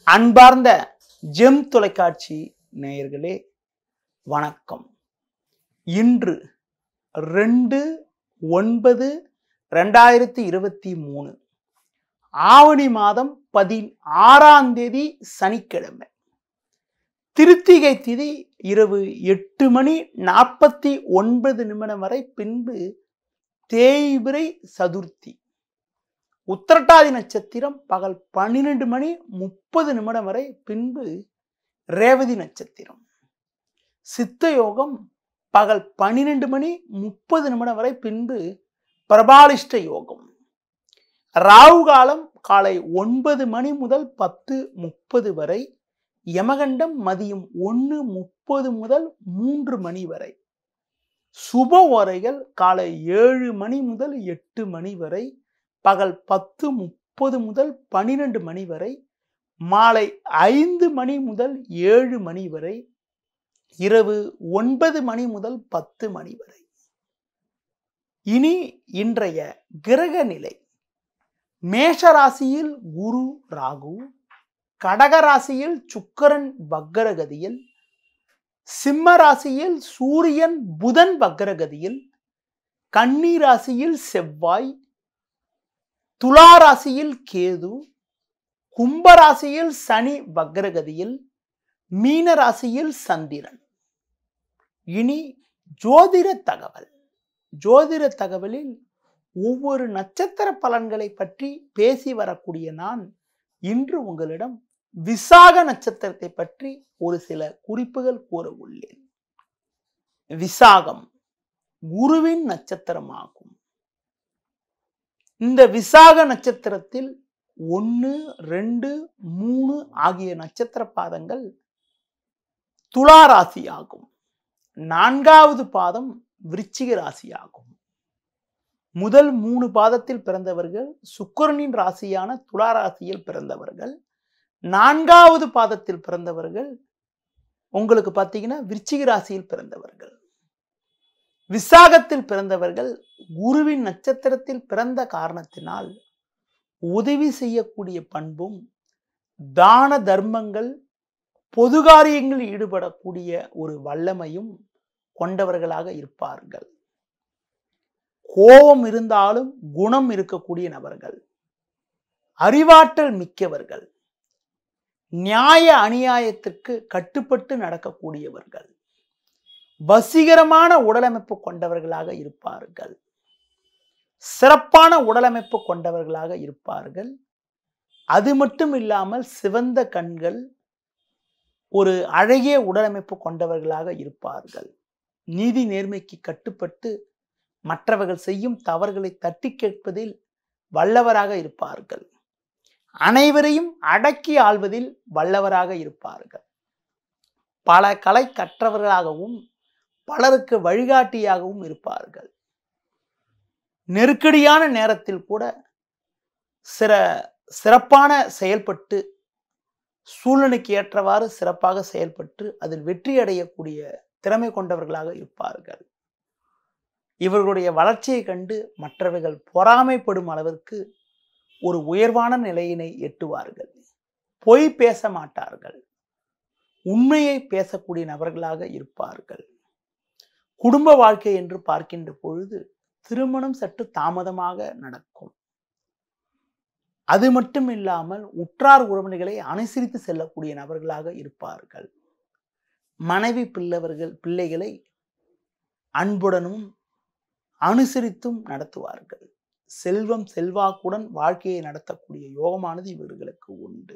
அன்பார்ந்த ஜெம் தொலைக்காட்சி நேயர்களே வணக்கம் இன்று ரெண்டு ஒன்பது ரெண்டாயிரத்தி இருபத்தி மூணு ஆவணி மாதம் பதினாறாம் தேதி சனிக்கிழமை திருத்திகை திதி இரவு எட்டு மணி நாற்பத்தி ஒன்பது நிமிடம் வரை பின்பு தேய்பிரை சதுர்த்தி உத்திரட்டாதி நட்சத்திரம் பகல் பன்னிரெண்டு மணி முப்பது நிமிடம் வரை பின்பு ரேவதி நட்சத்திரம் சித்த யோகம் பகல் பன்னிரெண்டு மணி முப்பது நிமிடம் வரை பின்பு பிரபாலிஷ்ட யோகம் ராகு காலம் காலை ஒன்பது மணி முதல் பத்து முப்பது வரை யமகண்டம் மதியம் ஒன்று முப்பது முதல் மூன்று மணி வரை சுப ஓரைகள் காலை ஏழு மணி முதல் எட்டு மணி வரை பகல் பத்து முப்பது முதல் பனிரெண்டு மணி வரை மாலை ஐந்து மணி முதல் ஏழு மணி வரை இரவு ஒன்பது மணி முதல் பத்து மணி வரை இனி இன்றைய கிரக நிலை மேஷ ராசியில் குரு ராகு கடக ராசியில் சுக்கரன் வக்கரகதியில் சிம்ம ராசியில் சூரியன் புதன் வக்கரகதியில் கன்னி ராசியில் செவ்வாய் துலா ராசியில் கேது கும்ப ராசியில் சனி வக்ரகதியில் மீன ராசியில் சந்திரன் இனி ஜோதிட தகவல் ஜோதிட தகவலில் ஒவ்வொரு நட்சத்திர பலன்களை பற்றி பேசி வரக்கூடிய நான் இன்று உங்களிடம் விசாக நட்சத்திரத்தை பற்றி ஒரு சில குறிப்புகள் கூற உள்ளேன் விசாகம் குருவின் நட்சத்திரமாகும் இந்த விசாக நட்சத்திரத்தில் ஒன்று ரெண்டு மூணு ஆகிய நட்சத்திர பாதங்கள் துலா ராசி ஆகும் நான்காவது பாதம் விருச்சிக ராசி ஆகும் முதல் மூணு பாதத்தில் பிறந்தவர்கள் சுக்கரனின் ராசியான துலா ராசியில் பிறந்தவர்கள் நான்காவது பாதத்தில் பிறந்தவர்கள் உங்களுக்கு பார்த்தீங்கன்னா விருச்சிக ராசியில் பிறந்தவர்கள் விசாகத்தில் பிறந்தவர்கள் குருவின் நட்சத்திரத்தில் பிறந்த காரணத்தினால் உதவி செய்யக்கூடிய பண்பும் தான தர்மங்கள் பொது காரியங்களில் ஈடுபடக்கூடிய ஒரு வல்லமையும் கொண்டவர்களாக இருப்பார்கள் கோபம் இருந்தாலும் குணம் இருக்கக்கூடிய நபர்கள் அறிவாற்றல் மிக்கவர்கள் நியாய அநியாயத்திற்கு கட்டுப்பட்டு நடக்கக்கூடியவர்கள் வசீகரமான உடலமைப்பு கொண்டவர்களாக இருப்பார்கள் சிறப்பான உடலமைப்பு கொண்டவர்களாக இருப்பார்கள் அது மட்டும் இல்லாமல் சிவந்த கண்கள் ஒரு அழகிய உடலமைப்பு கொண்டவர்களாக இருப்பார்கள் நீதி நேர்மைக்கு கட்டுப்பட்டு மற்றவர்கள் செய்யும் தவறுகளை தட்டி கேட்பதில் வல்லவராக இருப்பார்கள் அனைவரையும் அடக்கி ஆள்வதில் வல்லவராக இருப்பார்கள் பல கலை கற்றவர்களாகவும் பலருக்கு வழிகாட்டியாகவும் இருப்பார்கள் நெருக்கடியான நேரத்தில் கூட சிற சிறப்பான செயல்பட்டு சூழ்நிலைக்கு ஏற்றவாறு சிறப்பாக செயல்பட்டு அதில் வெற்றி அடையக்கூடிய திறமை கொண்டவர்களாக இருப்பார்கள் இவர்களுடைய வளர்ச்சியை கண்டு மற்றவர்கள் பொறாமைப்படும் அளவிற்கு ஒரு உயர்வான நிலையினை எட்டுவார்கள் பொய் பேச மாட்டார்கள் உண்மையை பேசக்கூடிய நபர்களாக இருப்பார்கள் குடும்ப வாழ்க்கை என்று பார்க்கின்ற பொழுது திருமணம் சற்று தாமதமாக நடக்கும் அது மட்டும் இல்லாமல் உற்றார் உறவினர்களை அனுசரித்து செல்லக்கூடிய நபர்களாக இருப்பார்கள் மனைவி பிள்ளவர்கள் பிள்ளைகளை அன்புடனும் அனுசரித்தும் நடத்துவார்கள் செல்வம் செல்வாக்குடன் வாழ்க்கையை நடத்தக்கூடிய யோகமானது இவர்களுக்கு உண்டு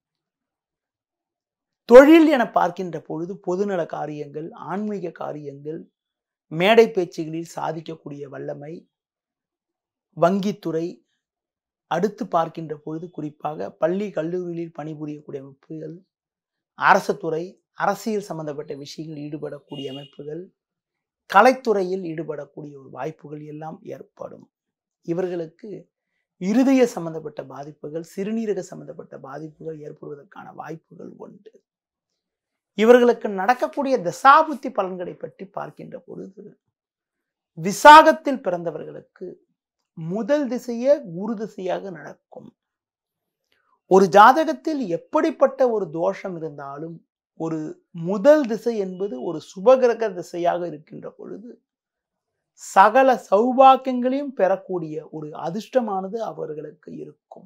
தொழில் என பார்க்கின்ற பொழுது பொதுநல காரியங்கள் ஆன்மீக காரியங்கள் மேடை பேச்சுகளில் சாதிக்கக்கூடிய வல்லமை வங்கித்துறை அடுத்து பார்க்கின்ற பொழுது குறிப்பாக பள்ளி கல்லூரிகளில் பணிபுரியக்கூடிய அமைப்புகள் அரசு துறை அரசியல் சம்பந்தப்பட்ட விஷயங்களில் ஈடுபடக்கூடிய அமைப்புகள் கலைத்துறையில் ஈடுபடக்கூடிய ஒரு வாய்ப்புகள் எல்லாம் ஏற்படும் இவர்களுக்கு இருதய சம்பந்தப்பட்ட பாதிப்புகள் சிறுநீரக சம்பந்தப்பட்ட பாதிப்புகள் ஏற்படுவதற்கான வாய்ப்புகள் உண்டு இவர்களுக்கு நடக்கக்கூடிய தசாபுத்தி பலன்களை பற்றி பார்க்கின்ற பொழுது விசாகத்தில் பிறந்தவர்களுக்கு முதல் திசையே குரு திசையாக நடக்கும் ஒரு ஜாதகத்தில் எப்படிப்பட்ட ஒரு தோஷம் இருந்தாலும் ஒரு முதல் திசை என்பது ஒரு சுபகிரக திசையாக இருக்கின்ற பொழுது சகல சௌபாக்கியங்களையும் பெறக்கூடிய ஒரு அதிர்ஷ்டமானது அவர்களுக்கு இருக்கும்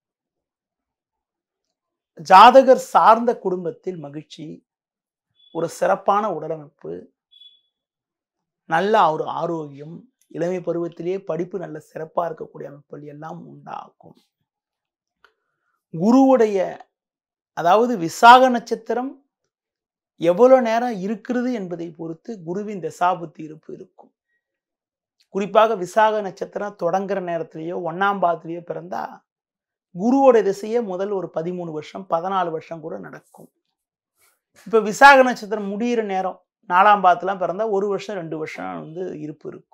ஜாதகர் சார்ந்த குடும்பத்தில் மகிழ்ச்சி ஒரு சிறப்பான உடலமைப்பு நல்ல ஒரு ஆரோக்கியம் இளமை பருவத்திலேயே படிப்பு நல்ல சிறப்பாக இருக்கக்கூடிய அமைப்புகள் எல்லாம் உண்டாகும் குருவுடைய அதாவது விசாக நட்சத்திரம் எவ்வளோ நேரம் இருக்கிறது என்பதை பொறுத்து குருவின் தசாபுத்தி இருப்பு இருக்கும் குறிப்பாக விசாக நட்சத்திரம் தொடங்குற நேரத்திலேயோ ஒன்னாம் பாதத்திலேயோ பிறந்தா குருவோட திசையே முதல் ஒரு பதிமூணு வருஷம் பதினாலு வருஷம் கூட நடக்கும் இப்போ விசாக நட்சத்திரம் முடிகிற நேரம் நாலாம் பாதத்துலாம் பிறந்தா ஒரு வருஷம் ரெண்டு வருஷம் வந்து இருப்பு இருக்கும்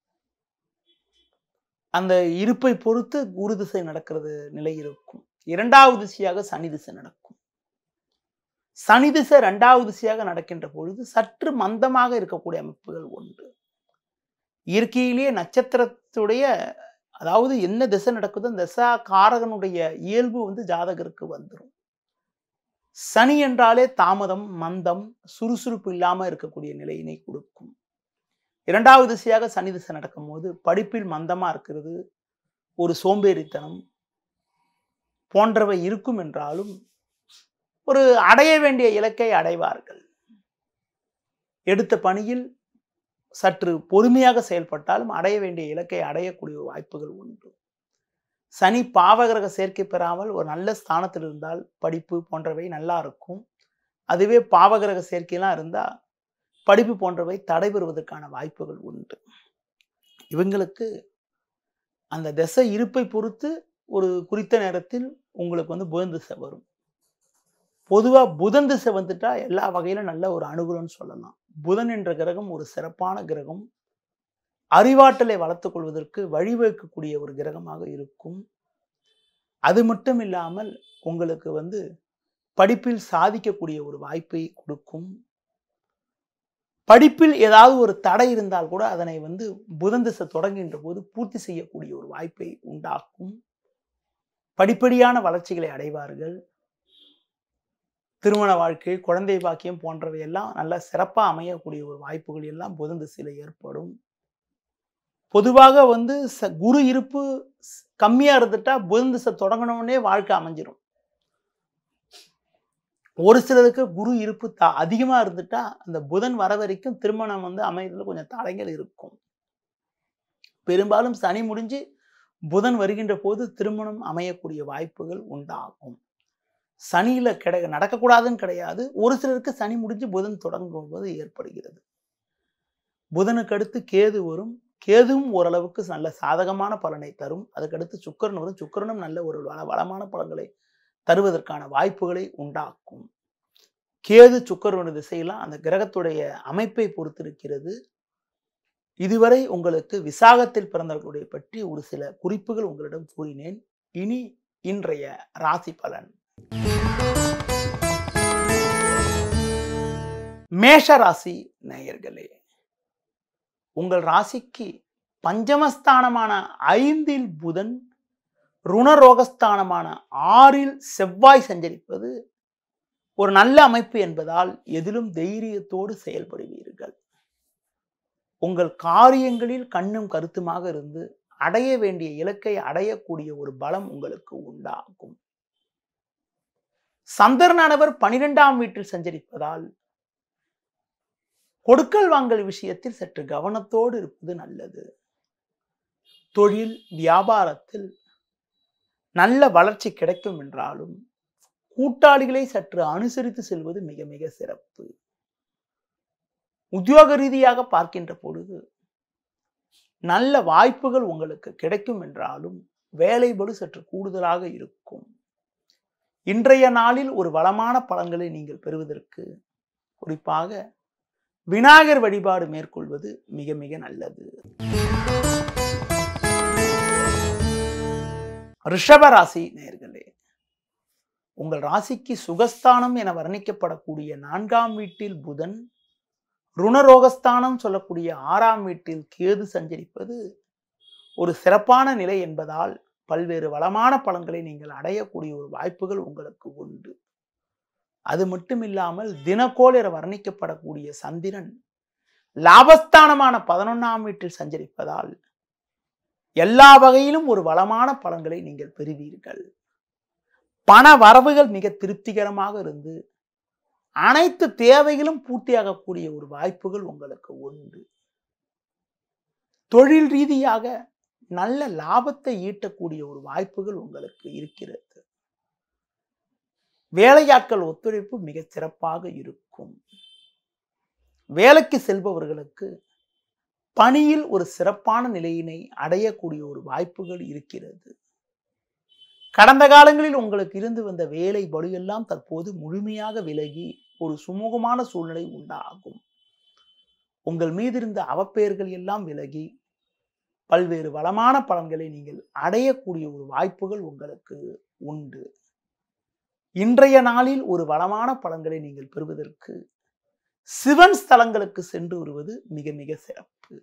அந்த இருப்பை பொறுத்து குரு திசை நடக்கிறது நிலை இருக்கும் இரண்டாவது திசையாக சனி திசை நடக்கும் சனி திசை இரண்டாவது திசையாக நடக்கின்ற பொழுது சற்று மந்தமாக இருக்கக்கூடிய அமைப்புகள் உண்டு இயற்கையிலேயே நட்சத்திரத்துடைய அதாவது என்ன திசை நடக்குதோ அந்த திசா காரகனுடைய இயல்பு வந்து ஜாதகருக்கு வந்துடும் சனி என்றாலே தாமதம் மந்தம் சுறுசுறுப்பு இல்லாம இருக்கக்கூடிய நிலையினை கொடுக்கும் இரண்டாவது திசையாக சனி திசை நடக்கும்போது படிப்பில் மந்தமா இருக்கிறது ஒரு சோம்பேறித்தனம் போன்றவை இருக்கும் என்றாலும் ஒரு அடைய வேண்டிய இலக்கை அடைவார்கள் எடுத்த பணியில் சற்று பொறுமையாக செயல்பட்டாலும் அடைய வேண்டிய இலக்கை அடையக்கூடிய வாய்ப்புகள் உண்டு சனி பாவகிரக சேர்க்கை பெறாமல் ஒரு நல்ல ஸ்தானத்தில் இருந்தால் படிப்பு போன்றவை நல்லா இருக்கும் அதுவே பாவகிரக சேர்க்கையெல்லாம் இருந்தால் படிப்பு போன்றவை தடைபெறுவதற்கான வாய்ப்புகள் உண்டு இவங்களுக்கு அந்த திசை இருப்பை பொறுத்து ஒரு குறித்த நேரத்தில் உங்களுக்கு வந்து புதன் திசை வரும் பொதுவாக புதன் திசை வந்துட்டா எல்லா வகையிலும் நல்ல ஒரு அனுகூலம்னு சொல்லலாம் புதன் என்ற கிரகம் ஒரு சிறப்பான கிரகம் அறிவாற்றலை வளர்த்துக் கொள்வதற்கு வழிவகுக்கக்கூடிய ஒரு கிரகமாக இருக்கும் அது மட்டும் இல்லாமல் உங்களுக்கு வந்து படிப்பில் சாதிக்கக்கூடிய ஒரு வாய்ப்பை கொடுக்கும் படிப்பில் ஏதாவது ஒரு தடை இருந்தால் கூட அதனை வந்து புதன் திசை தொடங்குகின்ற போது பூர்த்தி செய்யக்கூடிய ஒரு வாய்ப்பை உண்டாக்கும் படிப்படியான வளர்ச்சிகளை அடைவார்கள் திருமண வாழ்க்கை குழந்தை பாக்கியம் போன்றவை எல்லாம் நல்ல சிறப்பாக அமையக்கூடிய ஒரு வாய்ப்புகள் எல்லாம் புதன் திசையில் ஏற்படும் பொதுவாக வந்து ச குரு இருப்பு கம்மியாக இருந்துட்டா புதன் திசை தொடங்கினோடனே வாழ்க்கை அமைஞ்சிரும் ஒரு சிலருக்கு குரு இருப்பு த அதிகமாக இருந்துட்டா அந்த புதன் வர வரைக்கும் திருமணம் வந்து அமையறதுல கொஞ்சம் தடைகள் இருக்கும் பெரும்பாலும் சனி முடிஞ்சு புதன் வருகின்ற போது திருமணம் அமையக்கூடிய வாய்ப்புகள் உண்டாகும் சனியில கிடை நடக்கக்கூடாதுன்னு கிடையாது ஒரு சிலருக்கு சனி முடிஞ்சு புதன் தொடங்கும் போது ஏற்படுகிறது புதனுக்கு அடுத்து கேது வரும் கேதுவும் ஓரளவுக்கு நல்ல சாதகமான பலனை தரும் அதுக்கடுத்து சுக்கரன் வரும் சுக்கரனும் நல்ல ஒரு வள வளமான பலன்களை தருவதற்கான வாய்ப்புகளை உண்டாக்கும் கேது சுக்கரனுடைய திசையெல்லாம் அந்த கிரகத்துடைய அமைப்பை பொறுத்திருக்கிறது இதுவரை உங்களுக்கு விசாகத்தில் பிறந்தவர்களுடைய பற்றி ஒரு சில குறிப்புகள் உங்களிடம் கூறினேன் இனி இன்றைய ராசி பலன் மேஷ ராசி நேயர்களே உங்கள் ராசிக்கு பஞ்சமஸ்தானமான ஐந்தில் புதன் ருணரோகஸ்தானமான ஆறில் செவ்வாய் சஞ்சரிப்பது ஒரு நல்ல அமைப்பு என்பதால் எதிலும் தைரியத்தோடு செயல்படுவீர்கள் உங்கள் காரியங்களில் கண்ணும் கருத்துமாக இருந்து அடைய வேண்டிய இலக்கை அடையக்கூடிய ஒரு பலம் உங்களுக்கு உண்டாகும் சந்திரனானவர் பனிரெண்டாம் வீட்டில் சஞ்சரிப்பதால் கொடுக்கல் வாங்கல் விஷயத்தில் சற்று கவனத்தோடு இருப்பது நல்லது தொழில் வியாபாரத்தில் நல்ல வளர்ச்சி கிடைக்கும் என்றாலும் கூட்டாளிகளை சற்று அனுசரித்து செல்வது மிக மிக சிறப்பு உத்தியோக ரீதியாக பார்க்கின்ற பொழுது நல்ல வாய்ப்புகள் உங்களுக்கு கிடைக்கும் என்றாலும் வேலைபடு சற்று கூடுதலாக இருக்கும் இன்றைய நாளில் ஒரு வளமான பலன்களை நீங்கள் பெறுவதற்கு குறிப்பாக விநாயகர் வழிபாடு மேற்கொள்வது மிக மிக நல்லது ரிஷப ராசி நேர்களே உங்கள் ராசிக்கு சுகஸ்தானம் என வர்ணிக்கப்படக்கூடிய நான்காம் வீட்டில் புதன் ருணரோகஸ்தானம் சொல்லக்கூடிய ஆறாம் வீட்டில் கேது சஞ்சரிப்பது ஒரு சிறப்பான நிலை என்பதால் பல்வேறு வளமான பலன்களை நீங்கள் அடையக்கூடிய ஒரு வாய்ப்புகள் உங்களுக்கு உண்டு அது மட்டுமில்லாமல் தினக்கோள் என வர்ணிக்கப்படக்கூடிய சந்திரன் லாபஸ்தானமான பதினொன்னாம் வீட்டில் சஞ்சரிப்பதால் எல்லா வகையிலும் ஒரு வளமான பலன்களை நீங்கள் பெறுவீர்கள் பண வரவுகள் மிக திருப்திகரமாக இருந்து அனைத்து தேவைகளும் பூர்த்தியாகக்கூடிய ஒரு வாய்ப்புகள் உங்களுக்கு உண்டு தொழில் ரீதியாக நல்ல லாபத்தை ஈட்டக்கூடிய ஒரு வாய்ப்புகள் உங்களுக்கு இருக்கிறது வேலையாட்கள் ஒத்துழைப்பு மிக சிறப்பாக இருக்கும் வேலைக்கு செல்பவர்களுக்கு பணியில் ஒரு சிறப்பான நிலையினை அடையக்கூடிய ஒரு வாய்ப்புகள் இருக்கிறது கடந்த காலங்களில் உங்களுக்கு இருந்து வந்த வேலை பலுவெல்லாம் தற்போது முழுமையாக விலகி ஒரு சுமூகமான சூழ்நிலை உண்டாகும் உங்கள் மீது இருந்த அவப்பெயர்கள் எல்லாம் விலகி பல்வேறு வளமான பலன்களை நீங்கள் அடையக்கூடிய ஒரு வாய்ப்புகள் உங்களுக்கு உண்டு இன்றைய நாளில் ஒரு வளமான பலன்களை நீங்கள் பெறுவதற்கு சிவன் ஸ்தலங்களுக்கு சென்று வருவது மிக மிக சிறப்பு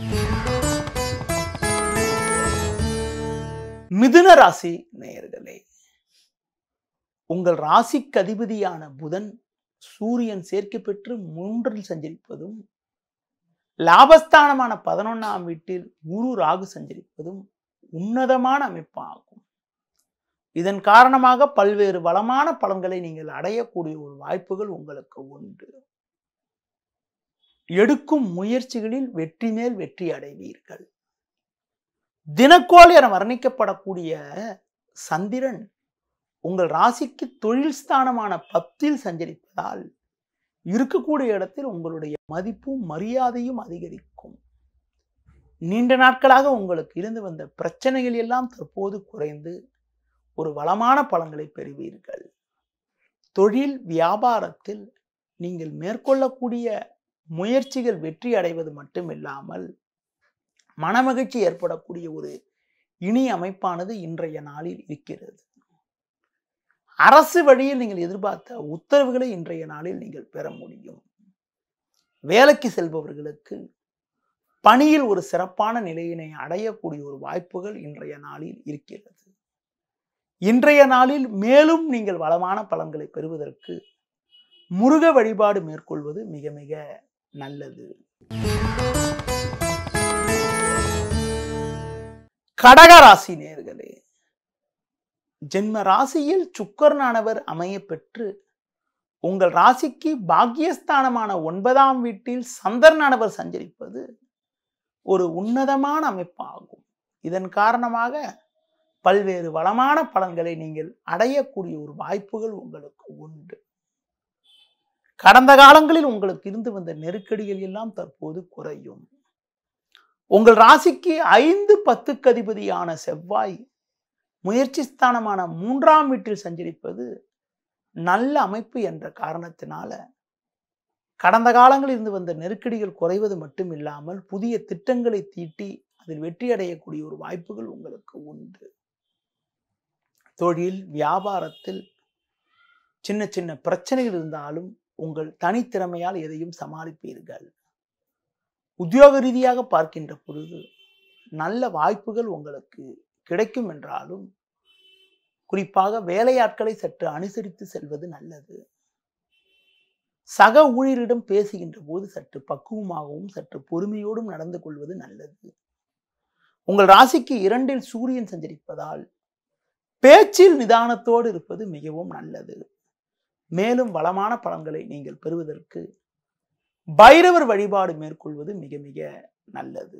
மிதுன ராசி நேயர்களே உங்கள் ராசிக்கு அதிபதியான புதன் சூரியன் சேர்க்கை பெற்று மூன்றில் சஞ்சரிப்பதும் லாபஸ்தானமான பதினொன்னாம் வீட்டில் குரு ராகு சஞ்சரிப்பதும் உன்னதமான அமைப்பாகும் இதன் காரணமாக பல்வேறு வளமான பலன்களை நீங்கள் அடையக்கூடிய ஒரு வாய்ப்புகள் உங்களுக்கு உண்டு எடுக்கும் முயற்சிகளில் வெற்றி மேல் வெற்றி அடைவீர்கள் தினக்கோள் என வர்ணிக்கப்படக்கூடிய சந்திரன் உங்கள் ராசிக்கு தொழில் ஸ்தானமான பத்தில் சஞ்சரிப்பதால் இருக்கக்கூடிய இடத்தில் உங்களுடைய மதிப்பும் மரியாதையும் அதிகரிக்கும் நீண்ட நாட்களாக உங்களுக்கு இருந்து வந்த பிரச்சனைகள் எல்லாம் தற்போது குறைந்து ஒரு வளமான பலன்களை பெறுவீர்கள் தொழில் வியாபாரத்தில் நீங்கள் மேற்கொள்ளக்கூடிய முயற்சிகள் வெற்றி அடைவது மட்டுமில்லாமல் மனமகிழ்ச்சி ஏற்படக்கூடிய ஒரு இனி அமைப்பானது இன்றைய நாளில் இருக்கிறது அரசு வழியில் நீங்கள் எதிர்பார்த்த உத்தரவுகளை இன்றைய நாளில் நீங்கள் பெற முடியும் வேலைக்கு செல்பவர்களுக்கு பணியில் ஒரு சிறப்பான நிலையினை அடையக்கூடிய ஒரு வாய்ப்புகள் இன்றைய நாளில் இருக்கிறது இன்றைய நாளில் மேலும் நீங்கள் வளமான பலன்களை பெறுவதற்கு முருக வழிபாடு மேற்கொள்வது மிக மிக நல்லது கடகராசி நேர்களே ஜென்ம ராசியில் சுக்கரனானவர் அமைய பெற்று உங்கள் ராசிக்கு பாக்கியஸ்தானமான ஒன்பதாம் வீட்டில் சந்திரனானவர் சஞ்சரிப்பது ஒரு உன்னதமான அமைப்பாகும் இதன் காரணமாக பல்வேறு வளமான பலன்களை நீங்கள் அடையக்கூடிய ஒரு வாய்ப்புகள் உங்களுக்கு உண்டு கடந்த காலங்களில் உங்களுக்கு இருந்து வந்த நெருக்கடிகள் எல்லாம் தற்போது குறையும் உங்கள் ராசிக்கு ஐந்து பத்துக்கு அதிபதியான செவ்வாய் முயற்சி ஸ்தானமான மூன்றாம் வீட்டில் சஞ்சரிப்பது நல்ல அமைப்பு என்ற காரணத்தினால கடந்த காலங்களில் இருந்து வந்த நெருக்கடிகள் குறைவது மட்டும் இல்லாமல் புதிய திட்டங்களை தீட்டி அதில் வெற்றி அடையக்கூடிய ஒரு வாய்ப்புகள் உங்களுக்கு உண்டு தொழில் வியாபாரத்தில் சின்ன சின்ன பிரச்சனைகள் இருந்தாலும் உங்கள் தனித்திறமையால் எதையும் சமாளிப்பீர்கள் உத்தியோக ரீதியாக பார்க்கின்ற பொழுது நல்ல வாய்ப்புகள் உங்களுக்கு கிடைக்கும் என்றாலும் குறிப்பாக வேலையாட்களை சற்று அனுசரித்து செல்வது நல்லது சக ஊழியரிடம் பேசுகின்ற போது சற்று பக்குவமாகவும் சற்று பொறுமையோடும் நடந்து கொள்வது நல்லது உங்கள் ராசிக்கு இரண்டில் சூரியன் சஞ்சரிப்பதால் பேச்சில் நிதானத்தோடு இருப்பது மிகவும் நல்லது மேலும் வளமான பலன்களை நீங்கள் பெறுவதற்கு பைரவர் வழிபாடு மேற்கொள்வது மிக மிக நல்லது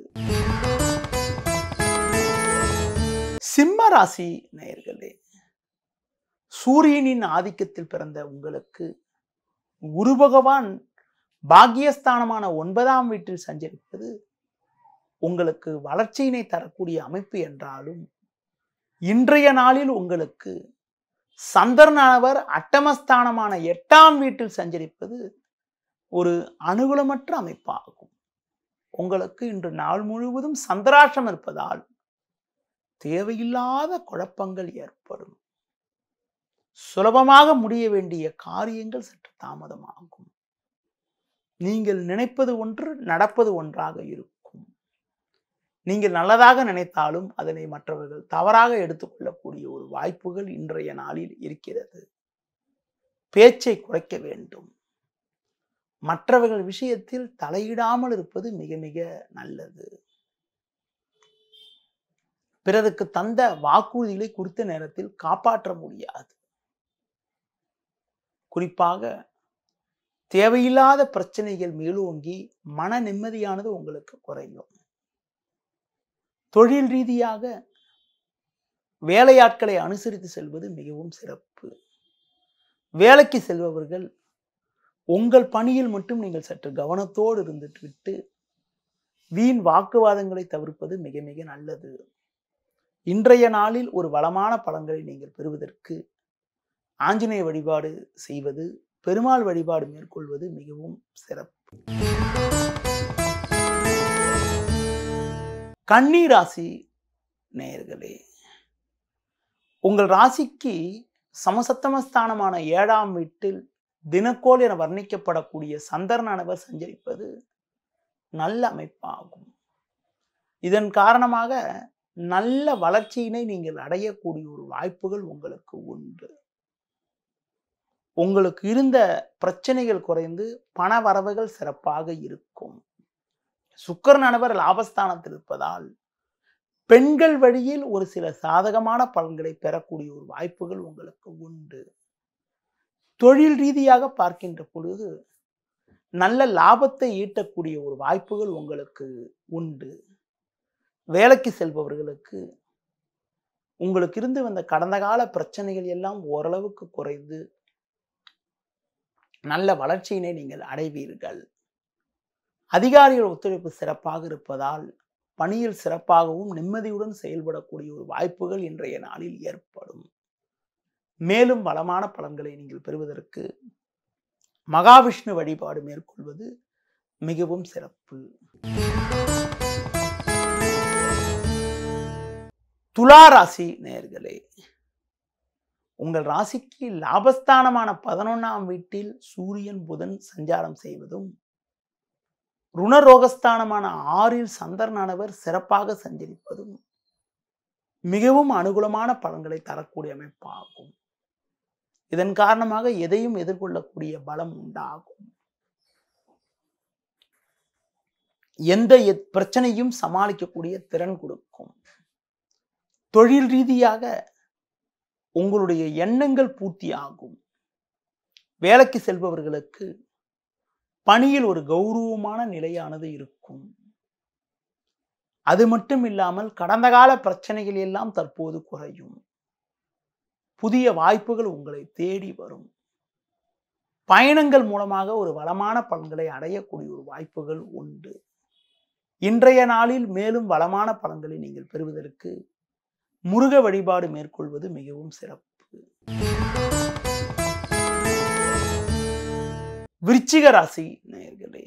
சிம்ம ராசி நேயர்களே சூரியனின் ஆதிக்கத்தில் பிறந்த உங்களுக்கு குரு பகவான் பாக்கியஸ்தானமான ஒன்பதாம் வீட்டில் சஞ்சரிப்பது உங்களுக்கு வளர்ச்சியினை தரக்கூடிய அமைப்பு என்றாலும் இன்றைய நாளில் உங்களுக்கு சந்திரனானவர் அட்டமஸ்தானமான எட்டாம் வீட்டில் சஞ்சரிப்பது ஒரு அனுகூலமற்ற அமைப்பாகும் உங்களுக்கு இன்று நாள் முழுவதும் சந்திராஷ்டம் இருப்பதால் தேவையில்லாத குழப்பங்கள் ஏற்படும் சுலபமாக முடிய வேண்டிய காரியங்கள் சற்று தாமதமாகும் நீங்கள் நினைப்பது ஒன்று நடப்பது ஒன்றாக இருக்கும் நீங்கள் நல்லதாக நினைத்தாலும் அதனை மற்றவர்கள் தவறாக எடுத்துக்கொள்ளக்கூடிய ஒரு வாய்ப்புகள் இன்றைய நாளில் இருக்கிறது பேச்சை குறைக்க வேண்டும் மற்றவர்கள் விஷயத்தில் தலையிடாமல் இருப்பது மிக மிக நல்லது பிறருக்கு தந்த வாக்குறுதிகளை குறித்த நேரத்தில் காப்பாற்ற முடியாது குறிப்பாக தேவையில்லாத பிரச்சனைகள் மேலோங்கி மன நிம்மதியானது உங்களுக்கு குறையும் தொழில் ரீதியாக வேலையாட்களை அனுசரித்து செல்வது மிகவும் சிறப்பு வேலைக்கு செல்பவர்கள் உங்கள் பணியில் மட்டும் நீங்கள் சற்று கவனத்தோடு இருந்துட்டு விட்டு வீண் வாக்குவாதங்களை தவிர்ப்பது மிக மிக நல்லது இன்றைய நாளில் ஒரு வளமான பலன்களை நீங்கள் பெறுவதற்கு ஆஞ்சநேய வழிபாடு செய்வது பெருமாள் வழிபாடு மேற்கொள்வது மிகவும் சிறப்பு கன்னி ராசி நேயர்களே உங்கள் ராசிக்கு சமசத்தமஸ்தானமான ஏழாம் வீட்டில் தினக்கோள் என வர்ணிக்கப்படக்கூடிய சந்திரனானவர் சஞ்சரிப்பது நல்ல அமைப்பாகும் இதன் காரணமாக நல்ல வளர்ச்சியினை நீங்கள் அடையக்கூடிய ஒரு வாய்ப்புகள் உங்களுக்கு உண்டு உங்களுக்கு இருந்த பிரச்சனைகள் குறைந்து பண வரவுகள் சிறப்பாக இருக்கும் சுக்கரனானவர் லாபஸ்தானத்தில் இருப்பதால் பெண்கள் வழியில் ஒரு சில சாதகமான பலன்களை பெறக்கூடிய ஒரு வாய்ப்புகள் உங்களுக்கு உண்டு தொழில் ரீதியாக பார்க்கின்ற பொழுது நல்ல லாபத்தை ஈட்டக்கூடிய ஒரு வாய்ப்புகள் உங்களுக்கு உண்டு வேலைக்கு செல்பவர்களுக்கு உங்களுக்கு இருந்து வந்த கடந்த கால பிரச்சனைகள் எல்லாம் ஓரளவுக்கு குறைந்து நல்ல வளர்ச்சியினை நீங்கள் அடைவீர்கள் அதிகாரிகள் ஒத்துழைப்பு சிறப்பாக இருப்பதால் பணியில் சிறப்பாகவும் நிம்மதியுடன் செயல்படக்கூடிய ஒரு வாய்ப்புகள் இன்றைய நாளில் ஏற்படும் மேலும் வளமான பலன்களை நீங்கள் பெறுவதற்கு மகாவிஷ்ணு வழிபாடு மேற்கொள்வது மிகவும் சிறப்பு துலா ராசி நேர்களே உங்கள் ராசிக்கு லாபஸ்தானமான பதினொன்னாம் வீட்டில் சூரியன் புதன் சஞ்சாரம் செய்வதும் ருணரோகஸ்தானமான ஆறில் சந்திரனானவர் சிறப்பாக சஞ்சரிப்பதும் மிகவும் அனுகூலமான பலன்களை தரக்கூடிய அமைப்பாகும் இதன் காரணமாக எதையும் எதிர்கொள்ளக்கூடிய பலம் உண்டாகும் எந்த எத்- பிரச்சனையும் சமாளிக்கக்கூடிய திறன் கொடுக்கும் தொழில் ரீதியாக உங்களுடைய எண்ணங்கள் பூர்த்தியாகும் வேலைக்கு செல்பவர்களுக்கு பணியில் ஒரு கௌரவமான நிலையானது இருக்கும் அது மட்டும் இல்லாமல் கடந்த கால பிரச்சனைகள் எல்லாம் தற்போது குறையும் புதிய வாய்ப்புகள் உங்களை தேடி வரும் பயணங்கள் மூலமாக ஒரு வளமான பலன்களை அடையக்கூடிய ஒரு வாய்ப்புகள் உண்டு இன்றைய நாளில் மேலும் வளமான பலன்களை நீங்கள் பெறுவதற்கு முருக வழிபாடு மேற்கொள்வது மிகவும் சிறப்பு விருச்சிக ராசி நேயர்களே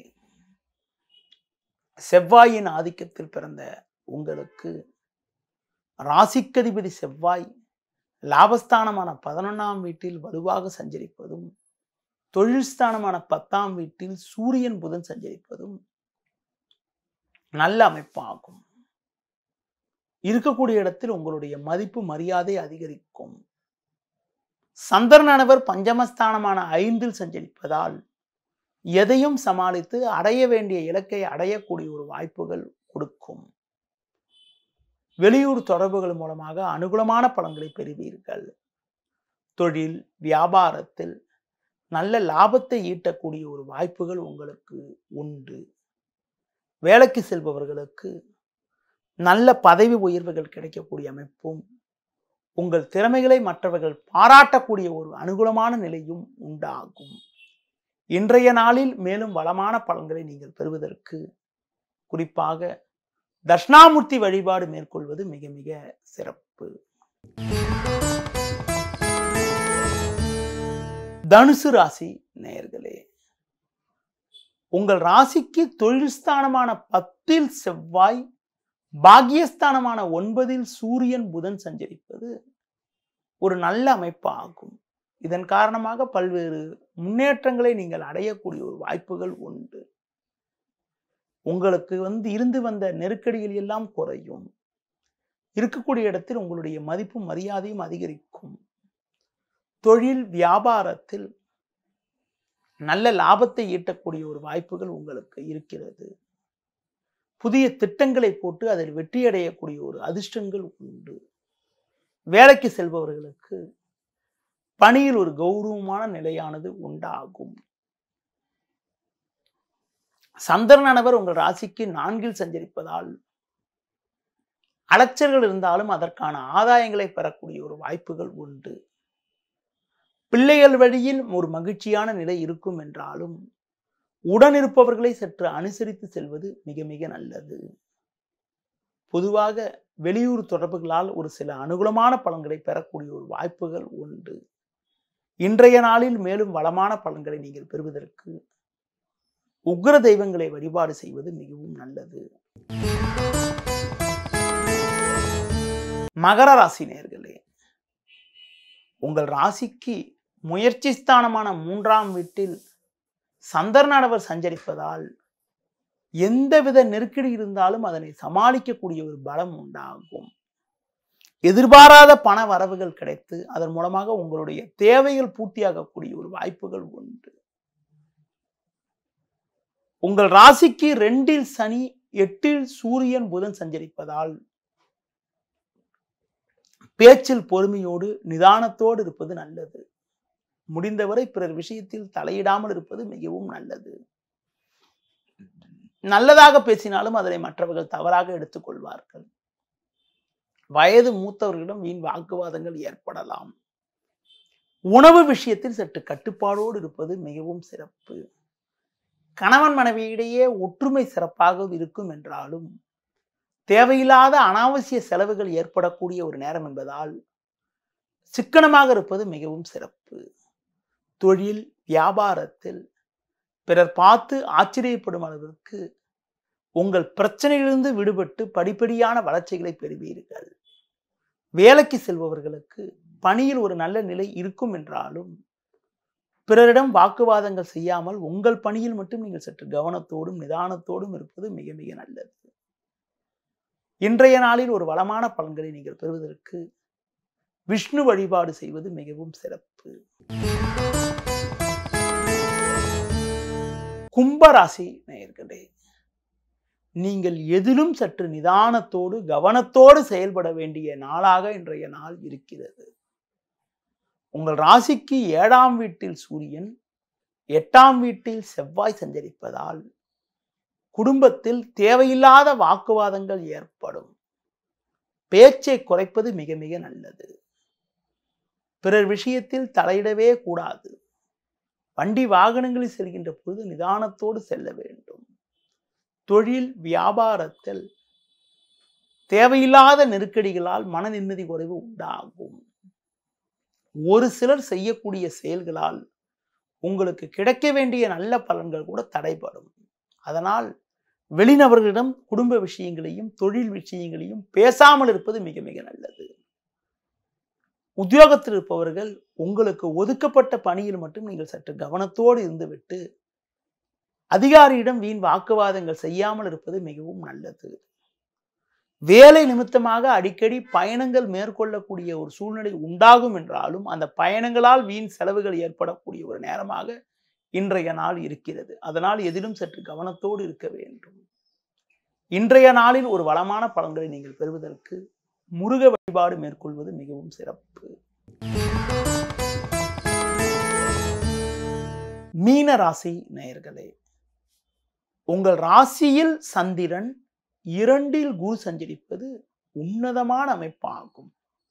செவ்வாயின் ஆதிக்கத்தில் பிறந்த உங்களுக்கு ராசிக்கதிபதி செவ்வாய் லாபஸ்தானமான பதினொன்றாம் வீட்டில் வலுவாக சஞ்சரிப்பதும் தொழில் ஸ்தானமான பத்தாம் வீட்டில் சூரியன் புதன் சஞ்சரிப்பதும் நல்ல அமைப்பாகும் இருக்கக்கூடிய இடத்தில் உங்களுடைய மதிப்பு மரியாதை அதிகரிக்கும் சந்திரனானவர் பஞ்சமஸ்தானமான ஐந்தில் சஞ்சரிப்பதால் எதையும் சமாளித்து அடைய வேண்டிய இலக்கை அடையக்கூடிய ஒரு வாய்ப்புகள் கொடுக்கும் வெளியூர் தொடர்புகள் மூலமாக அனுகூலமான பலன்களை பெறுவீர்கள் தொழில் வியாபாரத்தில் நல்ல லாபத்தை ஈட்டக்கூடிய ஒரு வாய்ப்புகள் உங்களுக்கு உண்டு வேலைக்கு செல்பவர்களுக்கு நல்ல பதவி உயர்வுகள் கிடைக்கக்கூடிய அமைப்பும் உங்கள் திறமைகளை மற்றவர்கள் பாராட்டக்கூடிய ஒரு அனுகூலமான நிலையும் உண்டாகும் இன்றைய நாளில் மேலும் வளமான பலன்களை நீங்கள் பெறுவதற்கு குறிப்பாக தட்சிணாமூர்த்தி வழிபாடு மேற்கொள்வது மிக மிக சிறப்பு தனுசு ராசி நேயர்களே உங்கள் ராசிக்கு தொழில் ஸ்தானமான பத்தில் செவ்வாய் பாக்கியஸ்தானமான ஒன்பதில் சூரியன் புதன் சஞ்சரிப்பது ஒரு நல்ல அமைப்பு ஆகும் இதன் காரணமாக பல்வேறு முன்னேற்றங்களை நீங்கள் அடையக்கூடிய ஒரு வாய்ப்புகள் உண்டு உங்களுக்கு வந்து இருந்து வந்த நெருக்கடிகள் எல்லாம் குறையும் இருக்கக்கூடிய இடத்தில் உங்களுடைய மதிப்பும் மரியாதையும் அதிகரிக்கும் தொழில் வியாபாரத்தில் நல்ல லாபத்தை ஈட்டக்கூடிய ஒரு வாய்ப்புகள் உங்களுக்கு இருக்கிறது புதிய திட்டங்களை போட்டு அதில் வெற்றியடையக்கூடிய ஒரு அதிர்ஷ்டங்கள் உண்டு வேலைக்கு செல்பவர்களுக்கு பணியில் ஒரு கௌரவமான நிலையானது உண்டாகும் சந்திரனவர் உங்கள் ராசிக்கு நான்கில் சஞ்சரிப்பதால் அலைச்சல்கள் இருந்தாலும் அதற்கான ஆதாயங்களை பெறக்கூடிய ஒரு வாய்ப்புகள் உண்டு பிள்ளைகள் வழியில் ஒரு மகிழ்ச்சியான நிலை இருக்கும் என்றாலும் உடனிருப்பவர்களை சற்று அனுசரித்து செல்வது மிக மிக நல்லது பொதுவாக வெளியூர் தொடர்புகளால் ஒரு சில அனுகூலமான பலன்களை பெறக்கூடிய ஒரு வாய்ப்புகள் உண்டு இன்றைய நாளில் மேலும் வளமான பலன்களை நீங்கள் பெறுவதற்கு உக்ர தெய்வங்களை வழிபாடு செய்வது மிகவும் நல்லது மகர ராசி நேர்களே உங்கள் ராசிக்கு முயற்சி ஸ்தானமான மூன்றாம் வீட்டில் சந்திரனானவர் சஞ்சரிப்பதால் எந்தவித நெருக்கடி இருந்தாலும் அதனை சமாளிக்கக்கூடிய ஒரு பலம் உண்டாகும் எதிர்பாராத பண வரவுகள் கிடைத்து அதன் மூலமாக உங்களுடைய தேவைகள் பூர்த்தியாகக்கூடிய ஒரு வாய்ப்புகள் உண்டு உங்கள் ராசிக்கு ரெண்டில் சனி எட்டில் சூரியன் புதன் சஞ்சரிப்பதால் பேச்சில் பொறுமையோடு நிதானத்தோடு இருப்பது நல்லது முடிந்தவரை பிறர் விஷயத்தில் தலையிடாமல் இருப்பது மிகவும் நல்லது நல்லதாக பேசினாலும் அதனை மற்றவர்கள் தவறாக எடுத்துக்கொள்வார்கள் வயது மூத்தவர்களிடம் வீண் வாக்குவாதங்கள் ஏற்படலாம் உணவு விஷயத்தில் சற்று கட்டுப்பாடோடு இருப்பது மிகவும் சிறப்பு கணவன் மனைவியிடையே ஒற்றுமை சிறப்பாக இருக்கும் என்றாலும் தேவையில்லாத அனாவசிய செலவுகள் ஏற்படக்கூடிய ஒரு நேரம் என்பதால் சிக்கனமாக இருப்பது மிகவும் சிறப்பு தொழில் வியாபாரத்தில் பிறர் பார்த்து ஆச்சரியப்படும் அளவிற்கு உங்கள் பிரச்சனையிலிருந்து விடுபட்டு படிப்படியான வளர்ச்சிகளை பெறுவீர்கள் வேலைக்கு செல்பவர்களுக்கு பணியில் ஒரு நல்ல நிலை இருக்கும் என்றாலும் பிறரிடம் வாக்குவாதங்கள் செய்யாமல் உங்கள் பணியில் மட்டும் நீங்கள் சற்று கவனத்தோடும் நிதானத்தோடும் இருப்பது மிக மிக நல்லது இன்றைய நாளில் ஒரு வளமான பலன்களை நீங்கள் பெறுவதற்கு விஷ்ணு வழிபாடு செய்வது மிகவும் சிறப்பு கும்பராசி நேயர்களே நீங்கள் எதிலும் சற்று நிதானத்தோடு கவனத்தோடு செயல்பட வேண்டிய நாளாக இன்றைய நாள் இருக்கிறது உங்கள் ராசிக்கு ஏழாம் வீட்டில் சூரியன் எட்டாம் வீட்டில் செவ்வாய் சஞ்சரிப்பதால் குடும்பத்தில் தேவையில்லாத வாக்குவாதங்கள் ஏற்படும் பேச்சை குறைப்பது மிக மிக நல்லது பிறர் விஷயத்தில் தலையிடவே கூடாது வண்டி வாகனங்களில் செல்கின்ற பொழுது நிதானத்தோடு செல்ல வேண்டும் தொழில் வியாபாரத்தில் தேவையில்லாத நெருக்கடிகளால் மன நிம்மதி குறைவு உண்டாகும் ஒரு சிலர் செய்யக்கூடிய செயல்களால் உங்களுக்கு கிடைக்க வேண்டிய நல்ல பலன்கள் கூட தடைபடும் அதனால் வெளிநபர்களிடம் குடும்ப விஷயங்களையும் தொழில் விஷயங்களையும் பேசாமல் இருப்பது மிக மிக நல்லது உத்தியோகத்தில் இருப்பவர்கள் உங்களுக்கு ஒதுக்கப்பட்ட பணியில் மட்டும் நீங்கள் சற்று கவனத்தோடு இருந்துவிட்டு அதிகாரியிடம் வீண் வாக்குவாதங்கள் செய்யாமல் இருப்பது மிகவும் நல்லது வேலை நிமித்தமாக அடிக்கடி பயணங்கள் மேற்கொள்ளக்கூடிய ஒரு சூழ்நிலை உண்டாகும் என்றாலும் அந்த பயணங்களால் வீண் செலவுகள் ஏற்படக்கூடிய ஒரு நேரமாக இன்றைய நாள் இருக்கிறது அதனால் எதிலும் சற்று கவனத்தோடு இருக்க வேண்டும் இன்றைய நாளில் ஒரு வளமான பலன்களை நீங்கள் பெறுவதற்கு முருக வழிபாடு மேற்கொள்வது மிகவும் சிறப்பு மீன ராசி நேயர்களே உங்கள் ராசியில் சந்திரன் இரண்டில் குரு சஞ்சரிப்பது உன்னதமான அமைப்பாகும்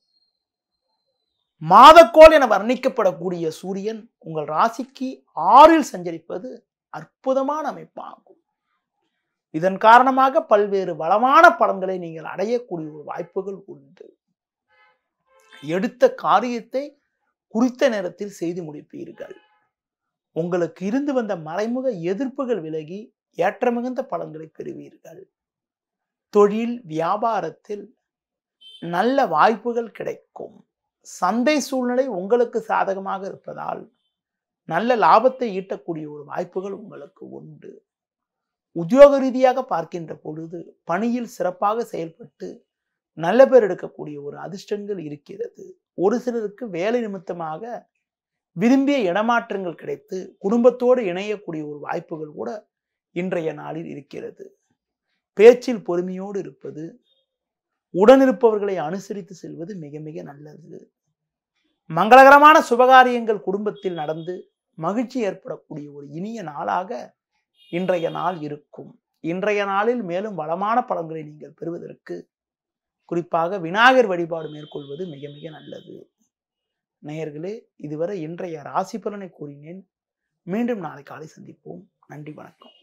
மாதக்கோள் என வர்ணிக்கப்படக்கூடிய சூரியன் உங்கள் ராசிக்கு ஆறில் சஞ்சரிப்பது அற்புதமான அமைப்பாகும் இதன் காரணமாக பல்வேறு வளமான பலன்களை நீங்கள் அடையக்கூடிய ஒரு வாய்ப்புகள் உண்டு எடுத்த காரியத்தை குறித்த நேரத்தில் செய்து முடிப்பீர்கள் உங்களுக்கு இருந்து வந்த மறைமுக எதிர்ப்புகள் விலகி ஏற்ற மிகுந்த பலன்களை பெறுவீர்கள் தொழில் வியாபாரத்தில் நல்ல வாய்ப்புகள் கிடைக்கும் சந்தை சூழ்நிலை உங்களுக்கு சாதகமாக இருப்பதால் நல்ல லாபத்தை ஈட்டக்கூடிய ஒரு வாய்ப்புகள் உங்களுக்கு உண்டு உத்தியோக ரீதியாக பார்க்கின்ற பொழுது பணியில் சிறப்பாக செயல்பட்டு நல்ல பேர் எடுக்கக்கூடிய ஒரு அதிர்ஷ்டங்கள் இருக்கிறது ஒரு சிலருக்கு வேலை நிமித்தமாக விரும்பிய இடமாற்றங்கள் கிடைத்து குடும்பத்தோடு இணையக்கூடிய ஒரு வாய்ப்புகள் கூட இன்றைய நாளில் இருக்கிறது பேச்சில் பொறுமையோடு இருப்பது உடனிருப்பவர்களை அனுசரித்து செல்வது மிக மிக நல்லது மங்களகரமான சுபகாரியங்கள் குடும்பத்தில் நடந்து மகிழ்ச்சி ஏற்படக்கூடிய ஒரு இனிய நாளாக இன்றைய நாள் இருக்கும் இன்றைய நாளில் மேலும் வளமான பலன்களை நீங்கள் பெறுவதற்கு குறிப்பாக விநாயகர் வழிபாடு மேற்கொள்வது மிக மிக நல்லது நேயர்களே இதுவரை இன்றைய ராசி பலனை கூறினேன் மீண்டும் நாளை காலை சந்திப்போம் நன்றி வணக்கம்